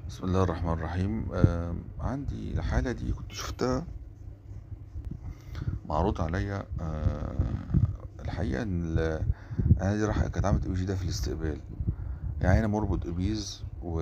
بسم الله الرحمن الرحيم آه عندي الحالة دي كنت شفتها معروض عليا آه الحقيقة إن ال- أنا دي راح كانت عملت اي جي ده في الاستقبال يعني أنا مربط إبيز و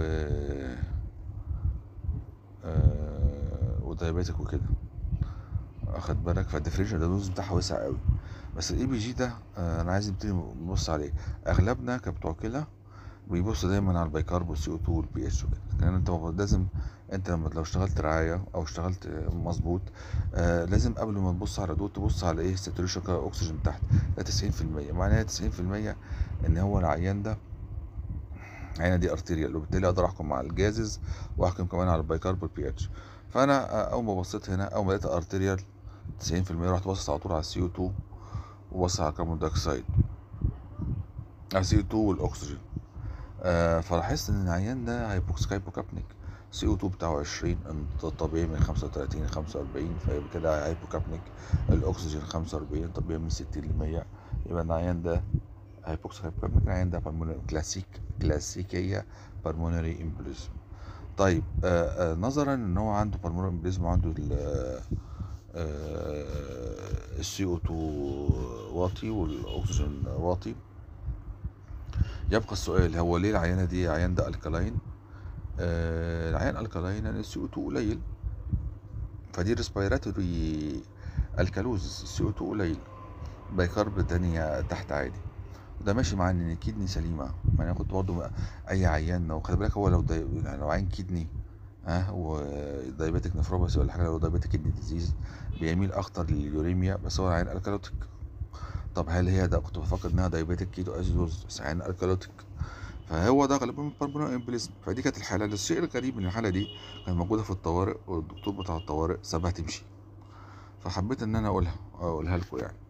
آه ودايابيتك وكده أخد بالك فالديفرنشال دايجنوز بتاعها واسع قوي بس الاي بي جي ده آه أنا عايز نبتدي نبص عليه أغلبنا كبتوع كلى بيبص دايما على البيكارب والسي او 2 والبي اتش لكن انت المفروض لازم انت لما لو اشتغلت رعايه او اشتغلت مظبوط آه لازم قبل ما تبص على دول تبص على ايه ساتوريشن اكسجين تحت ده 90% معناها 90% ان هو العيان ده العينه دي ارتيريال وبالتالي اقدر احكم على الجازز واحكم كمان على البيكارب والبي اتش فانا آه، اول ما بصيت هنا اول ما لقيت ارتيريال 90% رحت باصص على طول على السي او 2 وبص على الكربون دايوكسيد على السي او 2 والاكسجين آه فلاحظت ان العيان ده هايبوكسيك هايبوكابنيك سي او 2 بتاعه 20 الطبيعي من 35 ل 45 فيبقى كده هايبوكابنيك الاكسجين 45 طبيعي من 60 ل 100 يبقى العيان ده هايبوكسيك هايبوكابنيك العيان ده بالمونري كلاسيك كلاسيكيه بالمونري امبوليزم طيب آه آه نظرا ان هو عنده بالمونري امبوليزم وعنده السي او 2 واطي والاكسجين واطي يبقى السؤال هو ليه العيانه دي عيان ده الكلاين آه العيان الكلاين يعني السي او 2 قليل فدي ريسبيراتوري الكالوز السي او 2 قليل بايكارب تانية تحت عادي ده ماشي مع ان الكدني سليمه ما انا كنت برضه اي عيان لو خلي بالك هو لو داي... يعني لو عين كدني ها ودايبيتك نفروباثي ولا حاجه لو دايبيتك كدني ديزيز بيميل اكتر لليوريميا بس هو عين الكالوتيك طب هل هي ده كنت بفكر انها دايبيتك كيتو اسيدوز بس عين الكالوتيك فهو ده غالبا بالمونري امبليزم فدي كانت الحاله الشيء الغريب ان الحاله دي كانت موجوده في الطوارئ والدكتور بتاع الطوارئ سابها تمشي فحبيت ان انا اقولها اقولها لكم يعني